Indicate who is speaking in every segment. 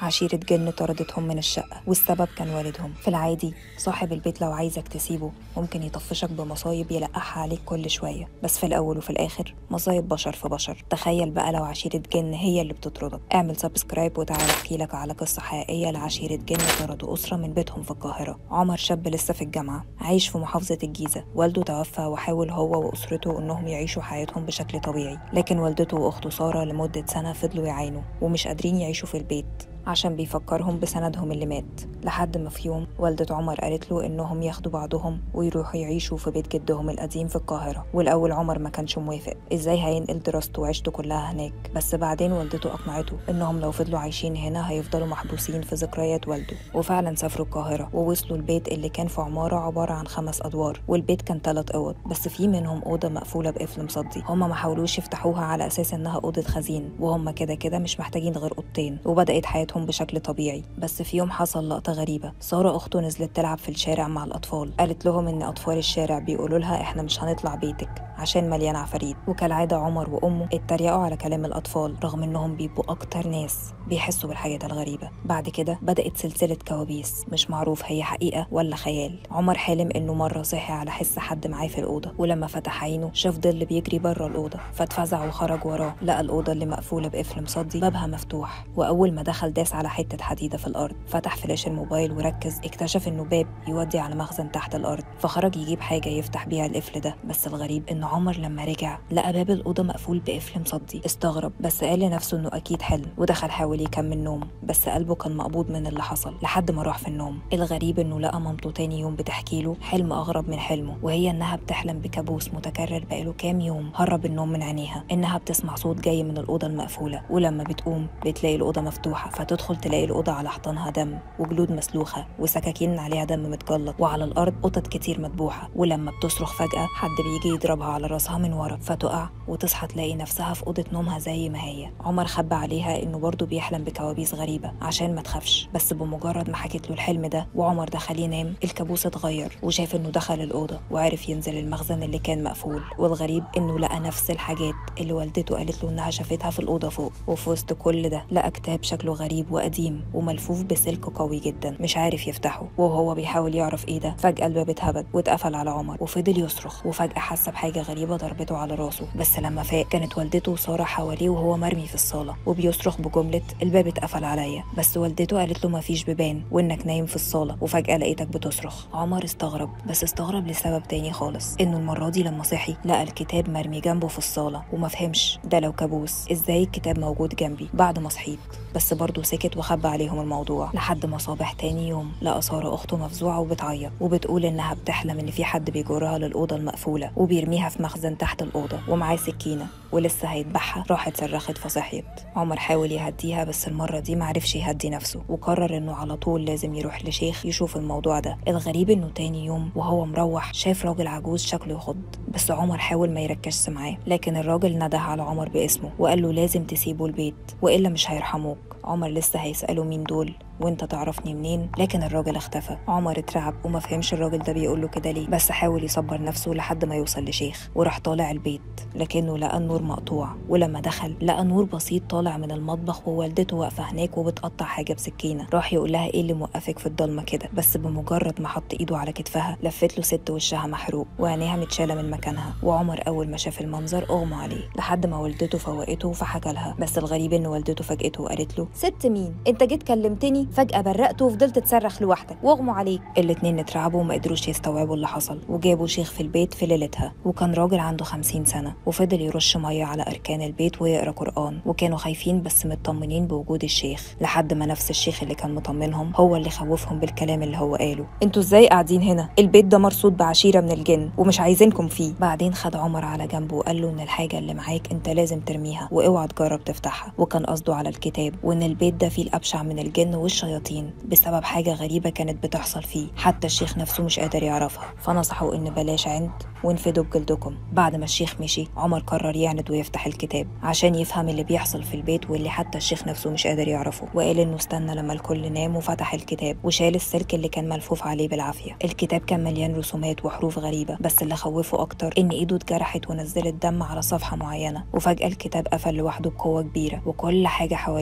Speaker 1: عشيرة جن طردتهم من الشقة والسبب كان والدهم في العادي صاحب البيت لو عايزك تسيبه ممكن يطفشك بمصايب يلقحها عليك كل شوية بس في الأول وفي الآخر مصايب بشر في بشر تخيل بقى لو عشيرة جن هي اللي بتطردك اعمل سبسكرايب وتعالى احكي لك على قصة حقيقية لعشيرة جن طردوا أسرة من بيتهم في القاهرة عمر شاب لسه في الجامعة عايش في محافظة الجيزة والده توفى وحاول هو وأسرته إنهم يعيشوا حياتهم بشكل طبيعي لكن والدته وأخته سارة لمدة سنة فضلوا يعانوا ومش قادرين يعيشوا في البيت عشان بيفكرهم بسندهم اللي مات لحد ما في يوم والدة عمر قالت له إنهم ياخدوا بعضهم ويروحوا يعيشوا في بيت جدهم القديم في القاهرة والأول عمر ما كانش موافق إزاي هينقل دراسته وعيشته كلها هناك بس بعدين والدته أقنعته إنهم لو فضلوا عايشين هنا هيفضلوا محبوسين في ذكريات والده وفعلا سافروا القاهرة ووصلوا البيت اللي كان في عمارة عبارة عن خمس أدوار والبيت كان ثلاث أوض بس في منهم أوضة مقفولة بقفل مصدي هما ما حاولوش يفتحوها على أساس إنها أوضة خزين وهم كده كده مش محتاجين غير أوضتين وبدأت حياتهم حياتهم بشكل طبيعي بس في يوم حصل لقطة غريبة سارة أخته نزلت تلعب في الشارع مع الأطفال قالت لهم إن أطفال الشارع بيقولوا لها إحنا مش هنطلع بيتك عشان مليان عفاريت وكالعادة عمر وأمه اتريقوا على كلام الأطفال رغم إنهم بيبقوا أكتر ناس بيحسوا بالحاجات الغريبة بعد كده بدأت سلسلة كوابيس مش معروف هي حقيقة ولا خيال عمر حلم إنه مرة صحي على حس حد معاه في الأوضة ولما فتح عينه شاف ظل بيجري بره الأوضة فاتفزع وخرج وراه لقى الأوضة اللي مقفولة بقفل مصدي بابها مفتوح وأول ما دخل داس على حتة حديدة في الأرض فتح فلاش الموبايل وركز اكتشف إنه باب يودي على مخزن تحت الأرض فخرج يجيب حاجة يفتح بيها القفل ده بس الغريب إن عمر لما رجع لقى باب الأوضة مقفول بقفل مصدي استغرب بس قال لنفسه إنه أكيد حلم ودخل حاول يكمل نوم بس قلبه كان مقبوض من اللي حصل لحد ما راح في النوم الغريب إنه لقى مامته تاني يوم بتحكي له حلم أغرب من حلمه وهي إنها بتحلم بكابوس متكرر بقاله كام يوم هرب النوم من عينيها إنها بتسمع صوت جاي من الأوضة المقفولة ولما بتقوم بتلاقي الأوضة مفتوحة فتدخل تلاقي الأوضة على حيطانها دم وجلود مسلوخة وسكاكين عليها دم متجلط وعلى الأرض قطط كتير مذبوحة ولما بتصرخ فجأة حد بيجي يضربها على راسها من ورا فتقع وتصحى تلاقي نفسها في أوضة نومها زي ما هي عمر خبى عليها إنه برضه بيحلم بكوابيس غريبة عشان ما تخافش بس بمجرد ما حكت له الحلم ده وعمر دخل ينام الكابوس اتغير وشاف إنه دخل الأوضة وعرف ينزل المخزن اللي كان مقفول والغريب إنه لقى نفس الحاجات اللي والدته قالت له إنها شافتها في الأوضة فوق وفي وسط كل ده لقى كتاب شكله غريب وقديم وملفوف بسلك قوي جدا مش عارف يفتحه وهو بيحاول يعرف ايه ده فجأة الباب اتهبد واتقفل على عمر وفضل يصرخ وفجأة حس بحاجة غريبة ضربته على راسه بس لما فاق كانت والدته وسارة حواليه وهو مرمي في الصالة وبيصرخ بجملة الباب اتقفل عليا بس والدته قالت له مفيش بيبان وانك نايم في الصالة وفجأة لقيتك بتصرخ عمر استغرب بس استغرب لسبب تاني خالص انه المرة دي لما صحي لقى الكتاب مرمي جنبه في الصالة وما فهمش ده لو كابوس ازاي الكتاب موجود جنبي بعد ما صحيت بس برضه سكت وخبى عليهم الموضوع لحد ما صابح تاني يوم لقى سارة أخته مفزوعة وبتعيط وبتقول إنها بتحلم إن في حد بيجرها للأوضة المقفولة وبيرميها في مخزن تحت الأوضة ومعاه سكينة ولسه هيذبحها راحت صرخت فصحيت عمر حاول يهديها بس المرة دي معرفش يهدي نفسه وقرر إنه على طول لازم يروح لشيخ يشوف الموضوع ده الغريب إنه تاني يوم وهو مروح شاف راجل عجوز شكله يخض بس عمر حاول ما يركزش معاه لكن الراجل نده على عمر باسمه وقال له لازم تسيبوا البيت وإلا مش هيرحموك عمر لسه هيسأله مين دول وانت تعرفني منين لكن الراجل اختفى عمر اترعب وما فهمش الراجل ده بيقول له كده ليه بس حاول يصبر نفسه لحد ما يوصل لشيخ وراح طالع البيت لكنه لقى النور مقطوع ولما دخل لقى نور بسيط طالع من المطبخ ووالدته واقفه هناك وبتقطع حاجه بسكينه راح يقول لها ايه اللي موقفك في الضلمه كده بس بمجرد ما حط ايده على كتفها لفت له ست وشها محروق وعينيها متشاله من مكانها وعمر اول ما شاف المنظر اغمى عليه لحد ما والدته فوقته فحكى لها بس الغريب ان والدته فاجئته وقالت له
Speaker 2: ست مين انت جيت كلمتني فجأة برقت وفضلت تصرخ لوحدك واغموا عليك
Speaker 1: الاتنين اترعبوا وما قدروش يستوعبوا اللي حصل وجابوا شيخ في البيت في ليلتها وكان راجل عنده خمسين سنة وفضل يرش مية على أركان البيت ويقرأ قرآن وكانوا خايفين بس مطمنين بوجود الشيخ لحد ما نفس الشيخ اللي كان مطمنهم هو اللي خوفهم بالكلام اللي هو قاله
Speaker 2: انتوا ازاي قاعدين هنا البيت ده مرصود بعشيرة من الجن ومش عايزينكم فيه
Speaker 1: بعدين خد عمر على جنبه وقال له ان الحاجة اللي معاك انت لازم ترميها واوعى تجرب تفتحها وكان قصده على الكتاب وان البيت ده فيه الأبشع من الجن والشياطين بسبب حاجة غريبة كانت بتحصل فيه حتى الشيخ نفسه مش قادر يعرفها فنصحوا إن بلاش عند وانفدوا بجلدكم بعد ما الشيخ مشي عمر قرر يعند ويفتح الكتاب عشان يفهم اللي بيحصل في البيت واللي حتى الشيخ نفسه مش قادر يعرفه وقال إنه استنى لما الكل نام وفتح الكتاب وشال السلك اللي كان ملفوف عليه بالعافية الكتاب كان مليان رسومات وحروف غريبة بس اللي خوفه أكتر إن إيده اتجرحت ونزلت دم على صفحة معينة وفجأة الكتاب قفل لوحده بقوة كبيرة وكل حاجة حواليه اتغيرت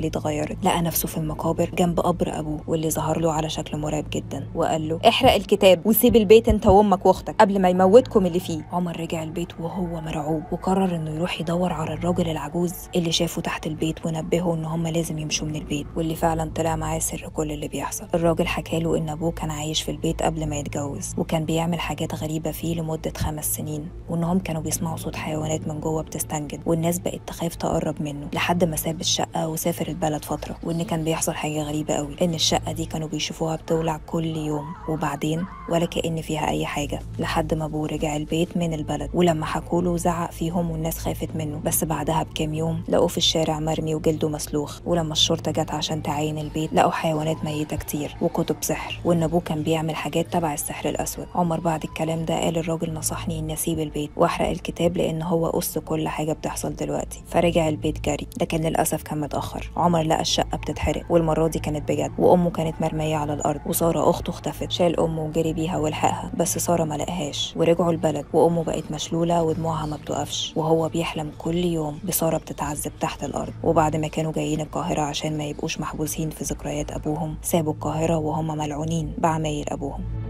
Speaker 1: الممرض لقى نفسه في المقابر جنب قبر ابوه واللي ظهر له على شكل مرعب جدا وقال له
Speaker 2: احرق الكتاب وسيب البيت انت وامك واختك قبل ما يموتكم اللي فيه
Speaker 1: عمر رجع البيت وهو مرعوب وقرر انه يروح يدور على الراجل العجوز اللي شافه تحت البيت ونبهه ان هم لازم يمشوا من البيت واللي فعلا طلع معاه سر كل اللي بيحصل الراجل حكى له ان ابوه كان عايش في البيت قبل ما يتجوز وكان بيعمل حاجات غريبه فيه لمده خمس سنين وانهم كانوا بيسمعوا صوت حيوانات من جوه بتستنجد والناس بقت تخاف تقرب منه لحد ما ساب الشقه وسافر البلد فتره وان كان بيحصل حاجه غريبه قوي ان الشقه دي كانوا بيشوفوها بتولع كل يوم وبعدين ولا كأن فيها اي حاجه لحد ما ابوه رجع البيت من البلد ولما حكوا له زعق فيهم والناس خافت منه بس بعدها بكام يوم لقوه في الشارع مرمي وجلده مسلوخ ولما الشرطه جت عشان تعاين البيت لقوا حيوانات ميته كتير وكتب سحر وان ابوه كان بيعمل حاجات تبع السحر الاسود عمر بعد الكلام ده قال الراجل نصحني اني اسيب البيت واحرق الكتاب لان هو قص كل حاجه بتحصل دلوقتي فرجع البيت جري لكن للاسف كان متاخر عمر لقى الشقه بتتحرق والمره دي كانت بجد وامه كانت مرميه على الارض وساره اخته اختفت شال امه وجري بيها ولحقها بس ساره ما لقاهاش ورجعوا البلد وامه بقت مشلوله ودموعها ما بتوقفش وهو بيحلم كل يوم بساره بتتعذب تحت الارض وبعد ما كانوا جايين القاهره عشان ما يبقوش محبوسين في ذكريات ابوهم سابوا القاهره وهم ملعونين بعمايل ابوهم